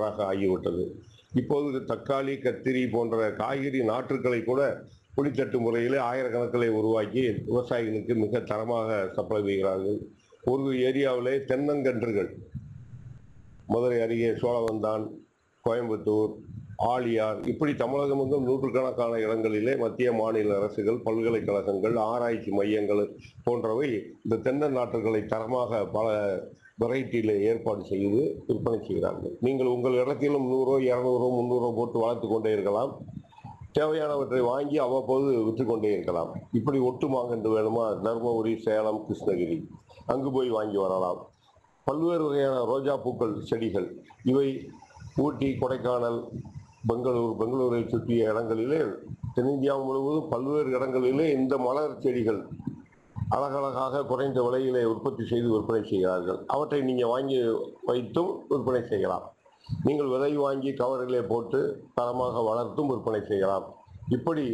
ஒன்றாக ஆகிவிட்டது இப்போது தக்காளி கத்திரி போன்ற காய்கறி நாற்றுக்களை கூட குழித்தட்டு முறையில் ஆயிரக்கணக்கிலே உருவாக்கி விவசாயிகளுக்கு மிக தரமாக சப்ளை செய்கிறார்கள் ஒரு ஏரியாவிலே தென்னங்கன்றுகள் மதுரை அருகே சோழவந்தான் கோயம்புத்தூர் ஆழியார் இப்படி தமிழகம் எங்கும் நூற்றுக்கணக்கான இடங்களிலே மத்திய மாநில அரசுகள் பல்கலைக்கழகங்கள் ஆராய்ச்சி மையங்கள் போன்றவை இந்த தென்னை நாற்றுகளை தரமாக பல வெரைட்டியில் ஏற்பாடு செய்து விற்பனை செய்கிறார்கள் நீங்கள் உங்கள் இடத்திலும் நூறோ இரநூறோ முந்நூறோ போட்டு வளர்த்து கொண்டே இருக்கலாம் தேவையானவற்றை வாங்கி அவ்வப்போது விற்று கொண்டே இருக்கலாம் இப்படி ஒட்டு மாங்கன்று வேணுமா தருமபுரி சேலம் கிருஷ்ணகிரி அங்கு போய் வாங்கி வரலாம் பல்வேறு வகையான ரோஜா பூக்கள் செடிகள் இவை ஊட்டி கொடைக்கானல் பெங்களூர் பெங்களூரை சுற்றிய இடங்களிலே தென்னிந்தியா முழுவதும் பல்வேறு இடங்களிலே இந்த மலர் செடிகள் அழகழகாக குறைந்த விலையிலே உற்பத்தி செய்து விற்பனை செய்கிறார்கள் அவற்றை நீங்கள் வாங்கி வைத்தும் விற்பனை செய்யலாம் நீங்கள் விதை வாங்கி கவரிலே போட்டு தரமாக வளர்த்தும் விற்பனை செய்யலாம் இப்படி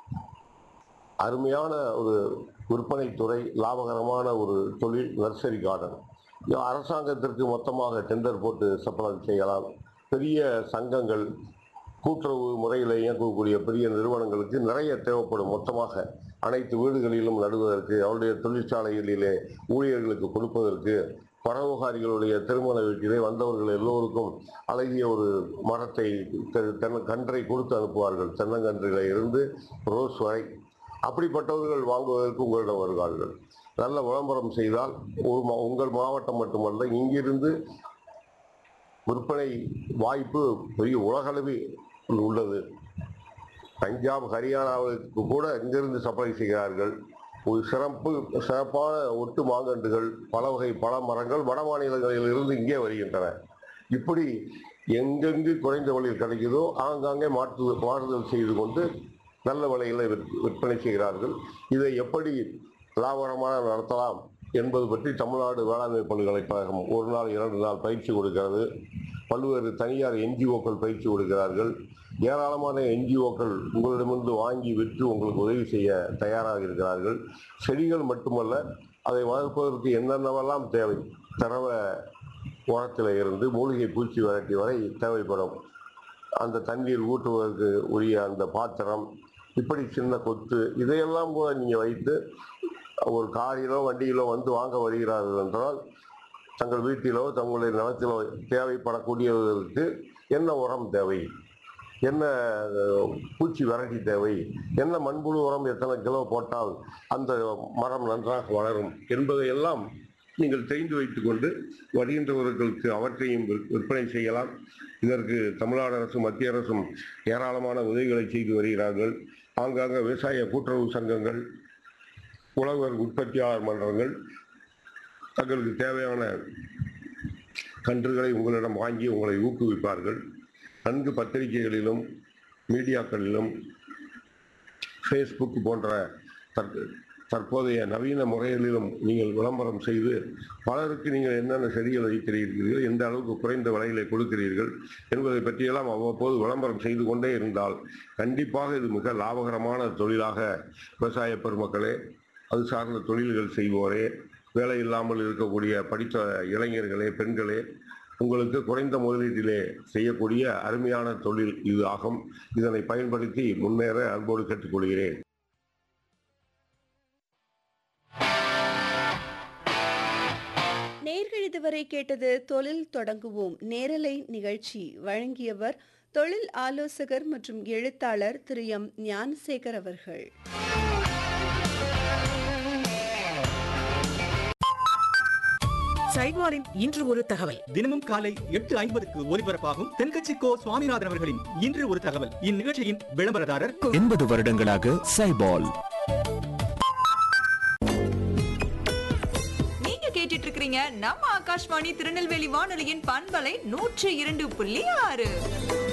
அருமையான ஒரு விற்பனை துறை லாபகரமான ஒரு தொழில் நர்சரி கார்டன் இது அரசாங்கத்திற்கு மொத்தமாக டெண்டர் போட்டு சப்ளை செய்யலாம் பெரிய சங்கங்கள் கூட்டுறவு முறையில் இயக்கக்கூடிய பெரிய நிறுவனங்களுக்கு நிறைய தேவைப்படும் மொத்தமாக அனைத்து வீடுகளிலும் நடுவதற்கு அவருடைய தொழிற்சாலைகளிலே ஊழியர்களுக்கு கொடுப்பதற்கு பரவுகாரிகளுடைய திருமண வீட்டிலே வந்தவர்கள் எல்லோருக்கும் அழகிய ஒரு மரத்தை தெ- தென்ன கன்றை கொடுத்து அனுப்புவார்கள் தென்னங்கன்றில இருந்து ரோஸ் வரை அப்படிப்பட்டவர்கள் வாங்குவதற்கு உங்களிடம் வருவார்கள் நல்ல விளம்பரம் செய்தால் ஒரு மா- உங்கள் மாவட்டம் மட்டுமல்ல இங்கிருந்து விற்பனை வாய்ப்பு பெரிய உலகளவில் உள்ளது பஞ்சாப் ஹரியானாவுக்கு கூட இங்கிருந்து சப்ளை செய்கிறார்கள் ஒரு சிறப்பு சிறப்பான ஒட்டு மாங்கன்றுகள் பல வகை பல மரங்கள் வட மாநிலங்களில் இருந்து இங்கே வருகின்றன இப்படி எங்கெங்கு குறைந்த விலையில் கிடைக்குதோ ஆங்காங்கே மாற்று மாறுதல் செய்து கொண்டு நல்ல விலையில் விற்- விற்பனை செய்கிறார்கள் இதை எப்படி லாபகரமாக நடத்தலாம் என்பது பற்றி தமிழ்நாடு வேளாண்மை பல்கலைக்கழகம் ஒரு நாள் இரண்டு நாள் பயிற்சி கொடுக்கிறது பல்வேறு தனியார் என்ஜிஓக்கள் பயிற்சி கொடுக்கிறார்கள் ஏராளமான என்ஜிஓக்கள் உங்களிடமிருந்து வாங்கி விற்று உங்களுக்கு உதவி செய்ய தயாராக இருக்கிறார்கள் செடிகள் மட்டுமல்ல அதை வளர்ப்பதற்கு என்னென்னவெல்லாம் தேவை தரவ உரத்தில் இருந்து மூலிகை பூச்சி விரட்டி வரை தேவைப்படும் அந்த தண்ணீர் ஊற்றுவதற்கு உரிய அந்த பாத்திரம் இப்படி சின்ன கொத்து இதையெல்லாம் கூட நீங்கள் வைத்து ஒரு காரிலோ வண்டியிலோ வந்து வாங்க வருகிறார்கள் என்றால் தங்கள் வீட்டிலோ தங்களுடைய நிலத்திலோ தேவைப்படக்கூடியவர்களுக்கு என்ன உரம் தேவை என்ன அஹ், பூச்சி விரட்டி தேவை என்ன மண்புழு உரம் எத்தனை கிலோ போட்டால் அந்த மரம் நன்றாக வளரும் என்பதையெல்லாம் நீங்கள் தெரிந்து வைத்துக்கொண்டு வருகின்றவர்களுக்கு அவற்றையும் விற்- விற்பனை செய்யலாம் இதற்கு தமிழ்நாடு அரசும் மத்திய அரசும் ஏராளமான உதவிகளை செய்து வருகிறார்கள் ஆங்காங்க விவசாய கூட்டுறவு சங்கங்கள் உழவர் உற்பத்தியாளர் மன்றங்கள் தங்களுக்கு தேவையான கன்றுகளை உங்களிடம் வாங்கி உங்களை ஊக்குவிப்பார்கள் நன்கு பத்திரிகைகளிலும் மீடியாக்களிலும் ஃபேஸ்புக் போன்ற தற்- தற்போதைய நவீன முறைகளிலும் நீங்கள் விளம்பரம் செய்து பலருக்கு நீங்கள் என்னென்ன செடிகள் வைக்கிறீர்கள் எந்த அளவுக்கு குறைந்த விலையிலே கொடுக்கிறீர்கள் என்பதை பற்றியெல்லாம் அவ்வப்போது விளம்பரம் செய்து கொண்டே இருந்தால் கண்டிப்பாக இது மிக லாபகரமான தொழிலாக விவசாய பெருமக்களே அது சார்ந்த தொழில்கள் செய்வோரே வேலை இல்லாமல் இருக்கக்கூடிய படித்த இளைஞர்களே பெண்களே உங்களுக்கு குறைந்த முதலீட்டிலே செய்யக்கூடிய அருமையான தொழில் இது ஆகும் இதனை பயன்படுத்தி முன்னேற அன்போடு கேட்டுக்கொள்கிறேன் நேர்கள் இதுவரை கேட்டது தொழில் தொடங்குவோம் நேரலை நிகழ்ச்சி வழங்கியவர் தொழில் ஆலோசகர் மற்றும் எழுத்தாளர் திரு எம் ஞானசேகர் அவர்கள் சைட்வாரின் இன்று ஒரு தகவல் தினமும் காலை எட்டு ஐம்பதுக்கு ஒலிபரப்பாகும் தென்கட்சி கோ சுவாமிநாதன் அவர்களின் இன்று ஒரு தகவல் இந்நிகழ்ச்சியின் விளம்பரதாரர் எண்பது வருடங்களாக சைபால் நீங்க கேட்டுட்டு இருக்கிறீங்க நம்ம ஆகாஷ்வாணி திருநெல்வேலி வானொலியின் பண்பலை நூற்றி இரண்டு புள்ளி ஆறு